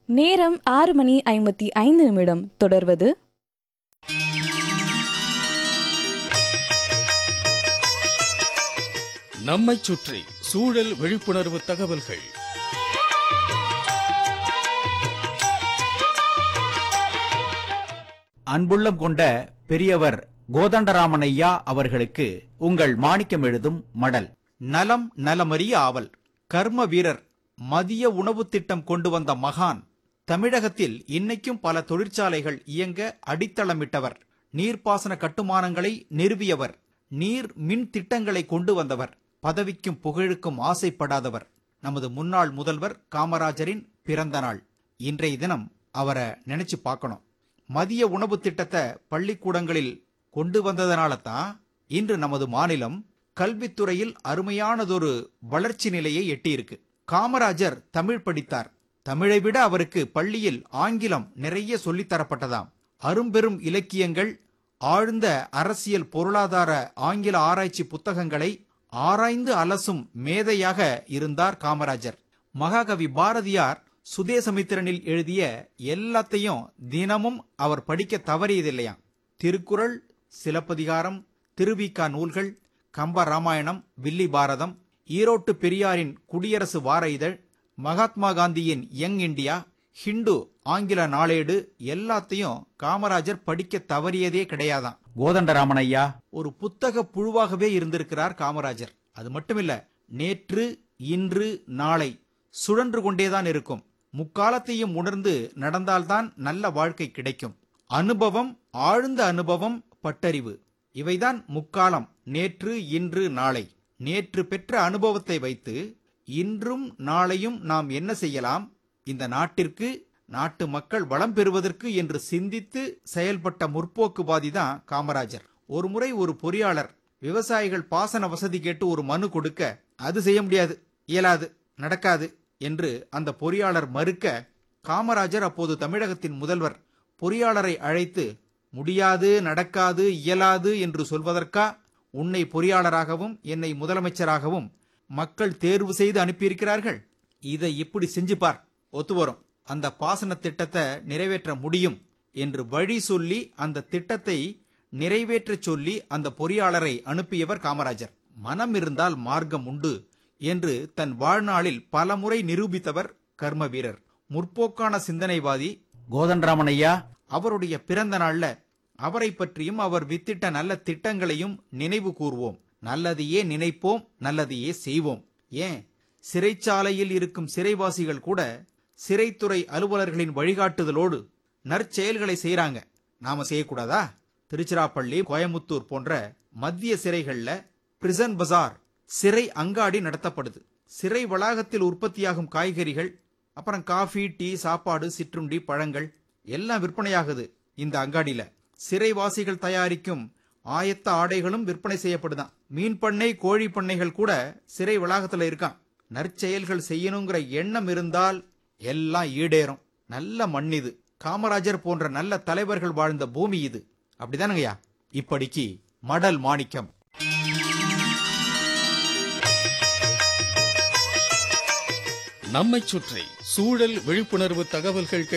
நேரம் ஆறு மணி ஐம்பத்தி ஐந்து நிமிடம் தொடர்வது நம்மைச் சுற்றி சூழல் விழிப்புணர்வு தகவல்கள் அன்புள்ளம் கொண்ட பெரியவர் கோதண்டராமன் ஐயா அவர்களுக்கு உங்கள் மாணிக்கம் எழுதும் மடல் நலம் நலமறிய ஆவல் கர்ம வீரர் மதிய உணவு திட்டம் கொண்டு வந்த மகான் தமிழகத்தில் இன்னைக்கும் பல தொழிற்சாலைகள் இயங்க அடித்தளமிட்டவர் நீர்ப்பாசன கட்டுமானங்களை நிறுவியவர் நீர் மின் திட்டங்களை கொண்டு வந்தவர் பதவிக்கும் புகழுக்கும் ஆசைப்படாதவர் நமது முன்னாள் முதல்வர் காமராஜரின் பிறந்த நாள் இன்றைய தினம் அவரை நினைச்சு பார்க்கணும் மதிய உணவு திட்டத்தை பள்ளிக்கூடங்களில் கொண்டு வந்ததனால தான் இன்று நமது மாநிலம் கல்வித்துறையில் அருமையானதொரு வளர்ச்சி நிலையை எட்டியிருக்கு காமராஜர் தமிழ் படித்தார் தமிழை விட அவருக்கு பள்ளியில் ஆங்கிலம் நிறைய சொல்லித் தரப்பட்டதாம் அரும்பெரும் இலக்கியங்கள் ஆழ்ந்த அரசியல் பொருளாதார ஆங்கில ஆராய்ச்சி புத்தகங்களை ஆராய்ந்து அலசும் மேதையாக இருந்தார் காமராஜர் மகாகவி பாரதியார் சுதேசமித்திரனில் எழுதிய எல்லாத்தையும் தினமும் அவர் படிக்க தவறியதில்லையாம் திருக்குறள் சிலப்பதிகாரம் திருவிக்கா நூல்கள் கம்ப ராமாயணம் வில்லி பாரதம் ஈரோட்டு பெரியாரின் குடியரசு வார இதழ் மகாத்மா காந்தியின் யங் இந்தியா ஹிண்டு ஆங்கில நாளேடு எல்லாத்தையும் காமராஜர் படிக்க தவறியதே கிடையாதாம் கோதண்டராமன் ஐயா ஒரு புத்தக புழுவாகவே இருந்திருக்கிறார் காமராஜர் அது மட்டுமில்ல நேற்று இன்று நாளை சுழன்று கொண்டேதான் இருக்கும் முக்காலத்தையும் உணர்ந்து நடந்தால்தான் நல்ல வாழ்க்கை கிடைக்கும் அனுபவம் ஆழ்ந்த அனுபவம் பட்டறிவு இவைதான் முக்காலம் நேற்று இன்று நாளை நேற்று பெற்ற அனுபவத்தை வைத்து இன்றும் நாளையும் நாம் என்ன செய்யலாம் இந்த நாட்டிற்கு நாட்டு மக்கள் வளம் பெறுவதற்கு என்று சிந்தித்து செயல்பட்ட முற்போக்குவாதி தான் காமராஜர் ஒரு முறை ஒரு பொறியாளர் விவசாயிகள் பாசன வசதி கேட்டு ஒரு மனு கொடுக்க அது செய்ய முடியாது இயலாது நடக்காது என்று அந்த பொறியாளர் மறுக்க காமராஜர் அப்போது தமிழகத்தின் முதல்வர் பொறியாளரை அழைத்து முடியாது நடக்காது இயலாது என்று சொல்வதற்கா உன்னை பொறியாளராகவும் என்னை முதலமைச்சராகவும் மக்கள் தேர்வு செய்து அனுப்பியிருக்கிறார்கள் இதை இப்படி செஞ்சு பார் ஒத்து வரும் அந்த பாசன திட்டத்தை நிறைவேற்ற முடியும் என்று வழி சொல்லி அந்த திட்டத்தை நிறைவேற்றச் சொல்லி அந்த பொறியாளரை அனுப்பியவர் காமராஜர் மனம் இருந்தால் மார்க்கம் உண்டு என்று தன் வாழ்நாளில் பலமுறை நிரூபித்தவர் கர்ம வீரர் முற்போக்கான சிந்தனைவாதி கோதண்டராமன் ஐயா அவருடைய பிறந்த நாள்ல அவரை பற்றியும் அவர் வித்திட்ட நல்ல திட்டங்களையும் நினைவு கூர்வோம் நல்லதையே நினைப்போம் நல்லதையே செய்வோம் ஏன் சிறைச்சாலையில் இருக்கும் சிறைவாசிகள் கூட சிறைத்துறை அலுவலர்களின் வழிகாட்டுதலோடு நற்செயல்களை செய்றாங்க நாம செய்யக்கூடாதா திருச்சிராப்பள்ளி கோயமுத்தூர் போன்ற மத்திய சிறைகள்ல பிரிசன் பஜார் சிறை அங்காடி நடத்தப்படுது சிறை வளாகத்தில் உற்பத்தியாகும் காய்கறிகள் அப்புறம் காஃபி டீ சாப்பாடு சிற்றுண்டி பழங்கள் எல்லாம் விற்பனையாகுது இந்த அங்காடியில சிறைவாசிகள் தயாரிக்கும் ஆயத்த ஆடைகளும் விற்பனை செய்யப்படுதான் மீன் பண்ணை கோழி பண்ணைகள் கூட சிறை வளாகத்துல இருக்கான் நற்செயல்கள் செய்யணுங்கிற எண்ணம் இருந்தால் எல்லாம் ஈடேறும் நல்ல மண் இது காமராஜர் போன்ற நல்ல தலைவர்கள் வாழ்ந்த பூமி இது அப்படிதானுங்கய்யா இப்படிக்கு மடல் மாணிக்கம் நம்மைச் சுற்றி சூழல் விழிப்புணர்வு தகவல்கள்